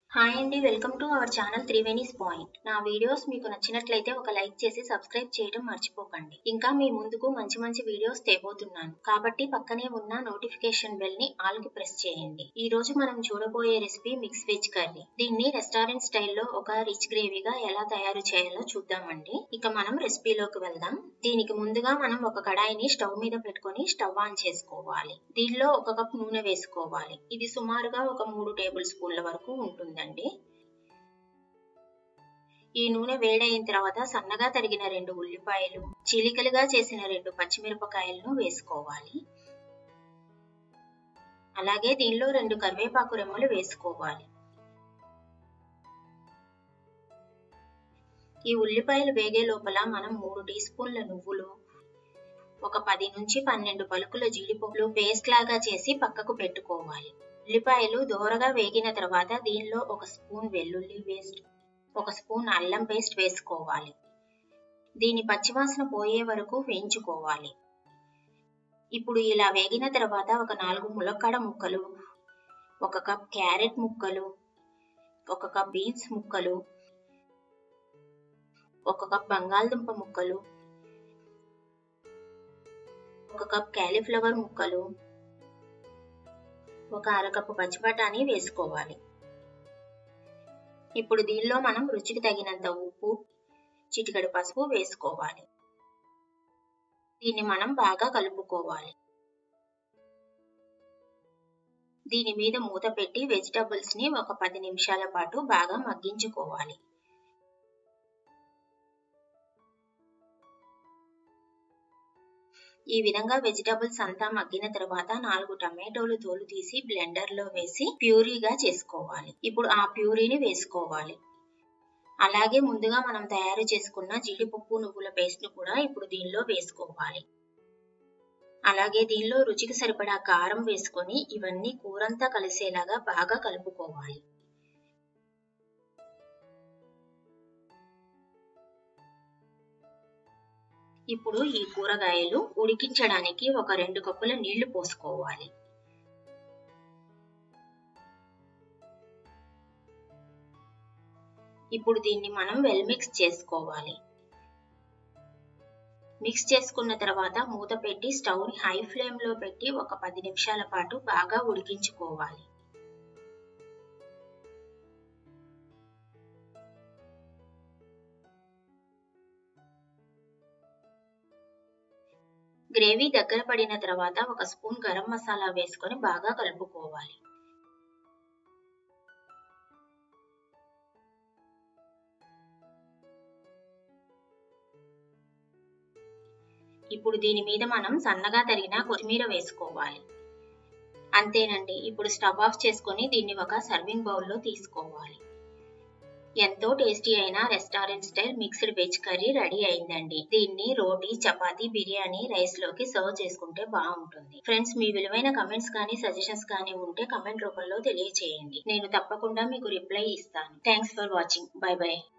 hi అండి welcome to our channel Triveni's point నా videos మీకు నచ్చినట్లయితే ఒక లైక్ చేసి సబ్స్క్రైబ్ చేయడం మర్చిపోకండి ఇంకా మీ ముందుకు మంచి మంచి వీడియోస్ తేబోతున్నాను కాబట్టి పక్కనే ఉన్న నోటిఫికేషన్ బెల్ ని ఆల్ కి ప్రెస్ చేయండి ఈ రోజు మనం చూడబోయే రెసిపీ మిక్స్ వెజ్ కర్రీ దీన్ని రెస్టారెంట్ స్టైల్లో ఒక రిచ్ గ్రేవీగా ఎలా తయారు చేయాలో చూద్దామండి ఇక మనం రెసిపీలోకి వెళ్దాం దీనికి ముందుగా మనం ఒక కడాయిని స్టవ్ మీద పెట్టుకొని స్టవ్ ఆన్ చేసుకోవాలి దీనిలో ఒక కప్ నూనె వేసుకోవాలి ఇది సుమారుగా ఒక మూడు టేబుల్ స్పూన్ల వరకు ఉంటుందండి ఈ నూనె వేడైన తర్వాత సన్నగా తరిగిన రెండు ఉల్లిపాయలు చిలికలుగా చేసిన రెండు పచ్చిమిరపకాయలను వేసుకోవాలి అలాగే దీనిలో రెండు కరివేపాకు రెమ్మలు వేసుకోవాలి ఈ ఉల్లిపాయలు వేగే లోపల మనం మూడు టీ స్పూన్ల నువ్వులు ఒక పది నుంచి పన్నెండు పలుకుల జీడిపప్పులు పేస్ట్ లాగా చేసి పక్కకు పెట్టుకోవాలి ఉల్లిపాయలు దోరగా వేగిన తర్వాత దీనిలో ఒక స్పూన్ వెల్లుల్లి పేస్ట్ ఒక స్పూన్ అల్లం పేస్ట్ వేసుకోవాలి దీని పచ్చివాసన పోయే వరకు వేయించుకోవాలి ఇప్పుడు ఇలా వేగిన తర్వాత ఒక నాలుగు ములక్కాడ ముక్కలు ఒక కప్ క్యారెట్ ముక్కలు ఒక కప్ బీన్స్ ముక్కలు ఒక కప్ బంగాళదుంప ముక్కలు ఒక కప్ క్యాలీఫ్లవర్ ముక్కలు ఒక అరకప్పు పచ్చిబటానీ వేసుకోవాలి ఇప్పుడు దీనిలో మనం రుచికి తగినంత ఉప్పు చిటికడు పసుపు వేసుకోవాలి దీన్ని మనం బాగా కలుపుకోవాలి దీని మీద మూత పెట్టి వెజిటబుల్స్ ని ఒక పది నిమిషాల పాటు బాగా మగ్గించుకోవాలి ఈ విధంగా వెజిటబుల్స్ అంతా మగ్గిన తర్వాత నాలుగు టమాటోలు తోలు తీసి బ్లెండర్ లో వేసి ప్యూరీగా చేసుకోవాలి ఇప్పుడు ఆ ప్యూరీని వేసుకోవాలి అలాగే ముందుగా మనం తయారు చేసుకున్న జీడిపప్పు నువ్వుల పేస్ట్ ను కూడా ఇప్పుడు దీనిలో వేసుకోవాలి అలాగే దీనిలో రుచికి సరిపడా కారం వేసుకొని ఇవన్నీ కూరంతా కలిసేలాగా బాగా కలుపుకోవాలి ఇప్పుడు ఈ కూరగాయలు ఉడికించడానికి ఒక రెండు కప్పుల నీళ్లు పోసుకోవాలి ఇప్పుడు దీన్ని మనం వెల్ మిక్స్ చేసుకోవాలి మిక్స్ చేసుకున్న తర్వాత మూత పెట్టి స్టవ్ ని హై ఫ్లేమ్ లో పెట్టి ఒక పది నిమిషాల పాటు బాగా ఉడికించుకోవాలి గ్రేవీ దగ్గర పడిన తర్వాత ఒక స్పూన్ గరం మసాలా వేసుకొని బాగా కలుపుకోవాలి ఇప్పుడు దీని మీద మనం సన్నగా తరిగిన కొత్తిమీర వేసుకోవాలి అంతేనండి ఇప్పుడు స్టవ్ ఆఫ్ చేసుకొని దీన్ని ఒక సర్వింగ్ బౌల్లో తీసుకోవాలి ఎంతో టేస్టీ అయిన restaurant style mixed veg curry ready అయిందండి దీన్ని రోటీ చపాతీ బిర్యానీ రైస్ లోకి సర్వ్ చేసుకుంటే బాగుంటుంది ఫ్రెండ్స్ మీ విలువైన కమెంట్స్ కానీ సజెషన్స్ కానీ ఉంటే కమెంట్ రూపంలో తెలియచేయండి నేను తప్పకుండా మీకు రిప్లై ఇస్తాను thanks for watching bye by